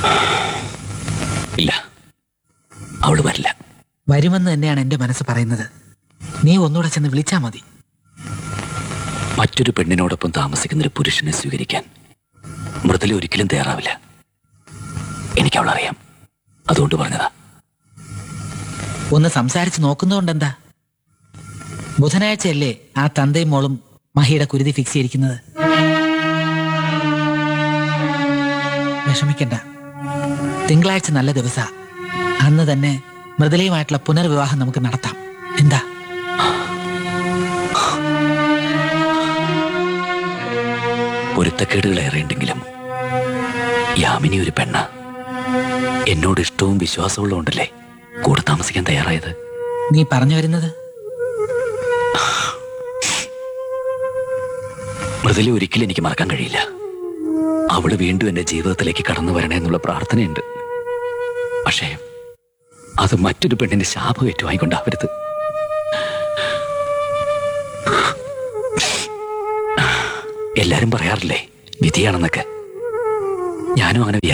ഇല്ല അവള് വരില്ല വരുമെന്ന് തന്നെയാണ് എന്റെ മനസ്സ് പറയുന്നത് നീ ഒന്നുകൂടെ ചെന്ന് വിളിച്ചാ മതി മറ്റൊരു പെണ്ണിനോടൊപ്പം താമസിക്കുന്ന ഒരു പുരുഷനെ സ്വീകരിക്കാൻ മൃദുല ഒരിക്കലും തയ്യാറാവില്ല എനിക്ക് അവളറിയാം അതുകൊണ്ട് പറഞ്ഞതാ ഒന്ന് സംസാരിച്ച് നോക്കുന്നതുകൊണ്ടെന്താ ബുധനാഴ്ചയല്ലേ ആ തന്തയും മോളും മഹിയുടെ കുരുതി ഫിക്സ് ചെയ്തിരിക്കുന്നത് വിഷമിക്കണ്ട തിങ്കളാഴ്ച നല്ല ദിവസ അന്ന് തന്നെ മൃദുലയുമായിട്ടുള്ള പുനർവിവാഹം നമുക്ക് നടത്താം എന്താ പൊരുത്തക്കേടുകൾ ഏറെയുണ്ടെങ്കിലും യാമിനി ഒരു പെണ്ണ എന്നോട് ഇഷ്ടവും വിശ്വാസവും ഉണ്ടല്ലേ കൂടെ താമസിക്കാൻ തയ്യാറായത് നീ പറഞ്ഞു വരുന്നത് മൃദുല ഒരിക്കലും എനിക്ക് മറക്കാൻ കഴിയില്ല അവള് വീണ്ടും എന്റെ ജീവിതത്തിലേക്ക് കടന്നു വരണേ എന്നുള്ള പ്രാർത്ഥനയുണ്ട് പക്ഷേ അത് മറ്റൊരു പെണ്ണിന്റെ ശാപം ഏറ്റുവായിക്കൊണ്ടാവരുത് എല്ലാരും പറയാറില്ലേ വിധിയാണെന്നൊക്കെ ഞാനും അങ്ങനെ വിചാരിച്ചു.